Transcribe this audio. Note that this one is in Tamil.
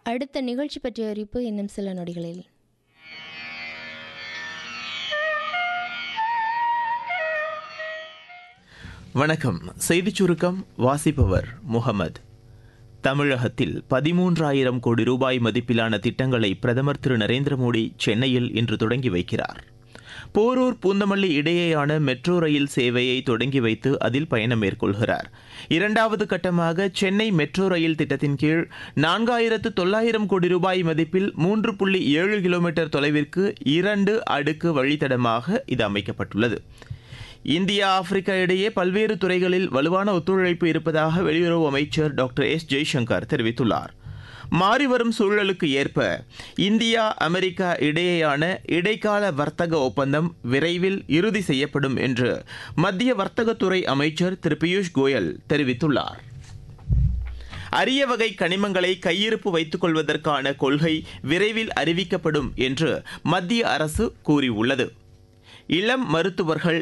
அடுத்த நிகழ்ச்சி பற்றிய அறிவிப்பு இன்னும் சில நொடிகளில் வணக்கம் செய்திச் சுருக்கம் வாசிப்பவர் முகமது தமிழகத்தில் பதிமூன்றாயிரம் கோடி ரூபாய் மதிப்பிலான திட்டங்களை பிரதமர் திரு நரேந்திர மோடி சென்னையில் இன்று தொடங்கி வைக்கிறார் போரூர் பூந்தமல்லி இடையேயான மெட்ரோ ரயில் சேவையை தொடங்கி வைத்து அதில் பயணம் மேற்கொள்கிறார் இரண்டாவது கட்டமாக சென்னை மெட்ரோ ரயில் திட்டத்தின் கீழ் நான்காயிரத்து தொள்ளாயிரம் கோடி ரூபாய் மதிப்பில் மூன்று புள்ளி ஏழு கிலோமீட்டர் தொலைவிற்கு இரண்டு அடுக்கு வழித்தடமாக இது அமைக்கப்பட்டுள்ளது இந்தியா ஆப்பிரிக்கா இடையே பல்வேறு துறைகளில் வலுவான ஒத்துழைப்பு இருப்பதாக வெளியுறவு அமைச்சர் டாக்டர் எஸ் ஜெய்சங்கர் தெரிவித்துள்ளார் மாறிவரும் சூழலுக்கு ஏற்ப இந்தியா அமெரிக்கா இடையேயான இடைக்கால வர்த்தக ஒப்பந்தம் விரைவில் இறுதி செய்யப்படும் என்று மத்திய வர்த்தகத்துறை அமைச்சர் திரு பியூஷ் கோயல் தெரிவித்துள்ளார் அரிய வகை கனிமங்களை கையிருப்பு வைத்துக் கொள்வதற்கான கொள்கை விரைவில் அறிவிக்கப்படும் என்று மத்திய அரசு கூறியுள்ளது இளம் மருத்துவர்கள்